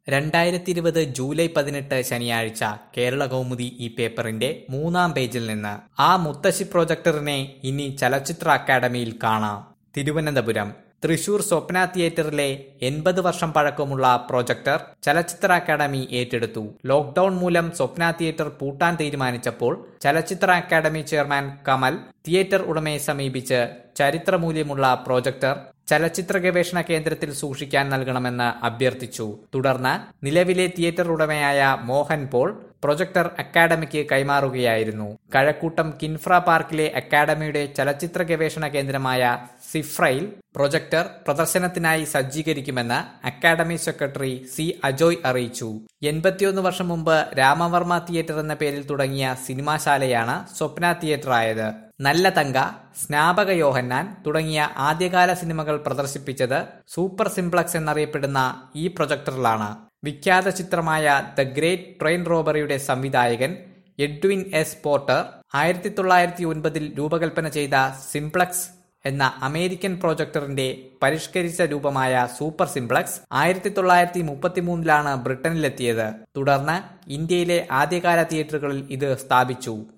രണ്ടായിരത്തി ഇരുപത് ജൂലൈ പതിനെട്ട് ശനിയാഴ്ച കേരള കൗമുദി ഈ പേപ്പറിന്റെ മൂന്നാം പേജിൽ നിന്ന് ആ മുത്തശ്ശി പ്രൊജക്ടറിനെ ഇനി ചലച്ചിത്ര അക്കാദമിയിൽ കാണാം തിരുവനന്തപുരം തൃശൂർ സ്വപ്ന തിയേറ്ററിലെ എൺപത് വർഷം പഴക്കമുള്ള പ്രൊജക്ടർ ചലച്ചിത്ര അക്കാദമി ഏറ്റെടുത്തു ലോക്ഡൌൺ മൂലം സ്വപ്ന തിയേറ്റർ പൂട്ടാൻ തീരുമാനിച്ചപ്പോൾ ചലച്ചിത്ര അക്കാദമി ചെയർമാൻ കമൽ തിയേറ്റർ ഉടമയെ സമീപിച്ച് ചരിത്രമൂല്യമുള്ള പ്രൊജക്ടർ ചലച്ചിത്ര ഗവേഷണ കേന്ദ്രത്തിൽ സൂക്ഷിക്കാൻ നൽകണമെന്ന് അഭ്യർത്ഥിച്ചു തുടർന്ന് നിലവിലെ തിയേറ്റർ ഉടമയായ മോഹൻ പോൾ പ്രൊജക്ടർ അക്കാദമിക്ക് കൈമാറുകയായിരുന്നു കഴക്കൂട്ടം കിൻഫ്ര പാർക്കിലെ അക്കാദമിയുടെ ചലച്ചിത്ര ഗവേഷണ കേന്ദ്രമായ സിഫ്രയിൽ പ്രൊജക്ടർ പ്രദർശനത്തിനായി സജ്ജീകരിക്കുമെന്ന് അക്കാദമി സെക്രട്ടറി സി അജോയ് അറിയിച്ചു എൺപത്തിയൊന്ന് വർഷം മുമ്പ് രാമവർമ്മ തിയേറ്റർ എന്ന പേരിൽ തുടങ്ങിയ സിനിമാശാലയാണ് സ്വപ്ന തിയേറ്റർ ആയത് നല്ല തങ്ക സ്നാപക യോഹന്നാൻ തുടങ്ങിയ ആദ്യകാല സിനിമകൾ പ്രദർശിപ്പിച്ചത് സൂപ്പർ സിംപ്ലക്സ് എന്നറിയപ്പെടുന്ന ഈ പ്രൊജക്ടറിലാണ് വിഖ്യാത ചിത്രമായ ദ ഗ്രേറ്റ് ട്രെയിൻ റോബറിയുടെ സംവിധായകൻ എഡ്വിൻ എസ് പോർട്ടർ ആയിരത്തി തൊള്ളായിരത്തി ഒൻപതിൽ രൂപകൽപ്പന ചെയ്ത സിംപ്ലക്സ് എന്ന അമേരിക്കൻ പ്രൊജക്ടറിന്റെ പരിഷ്കരിച്ച രൂപമായ സൂപ്പർ സിംപ്ലക്സ് ആയിരത്തി തൊള്ളായിരത്തി മുപ്പത്തിമൂന്നിലാണ് ബ്രിട്ടനിലെത്തിയത് തുടർന്ന് ഇന്ത്യയിലെ ആദ്യകാല തിയേറ്ററുകളിൽ ഇത് സ്ഥാപിച്ചു